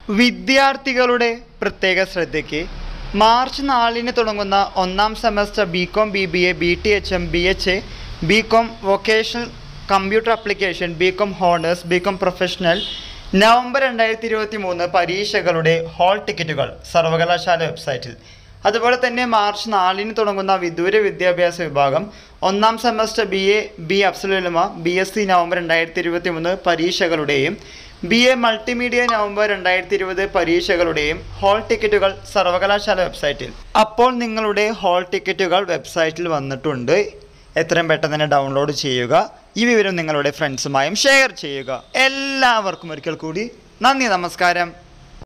വിദ്യാർത്ഥികളുടെ പ്രത്യേക ശ്രദ്ധയ്ക്ക് മാർച്ച് നാലിന് തുടങ്ങുന്ന ഒന്നാം semester B com B B A B T H M B H A B com vocational computer application B com honours B com professional November രണ്ടായിരത്തി ഇരുപത്തി മൂന്ന് പരീക്ഷകളുടെ ഹാൾ ടിക്കറ്റുകൾ സർവകലാശാല വെബ്സൈറ്റിൽ അതുപോലെ തന്നെ മാർച്ച് നാലിന് തുടങ്ങുന്ന വിദൂര വിദ്യാഭ്യാസ വിഭാഗം ഒന്നാം സെമസ്റ്റർ ബി എ ബി അഫ്സലുലമ ബി എസ് സി നവംബർ രണ്ടായിരത്തി ഇരുപത്തി മൂന്ന് പരീക്ഷകളുടെയും ബി എ മൾട്ടിമീഡിയ നവംബർ രണ്ടായിരത്തി ഇരുപത് പരീക്ഷകളുടെയും ഹാൾ ടിക്കറ്റുകൾ സർവകലാശാല വെബ്സൈറ്റിൽ അപ്പോൾ നിങ്ങളുടെ ഹാൾ ടിക്കറ്റുകൾ വെബ്സൈറ്റിൽ വന്നിട്ടുണ്ട് എത്രയും പെട്ടെന്ന് തന്നെ ഡൗൺലോഡ് ചെയ്യുക ഈ വിവരം നിങ്ങളുടെ ഫ്രണ്ട്സുമായും ഷെയർ ചെയ്യുക എല്ലാവർക്കും ഒരിക്കൽ കൂടി നന്ദി നമസ്കാരം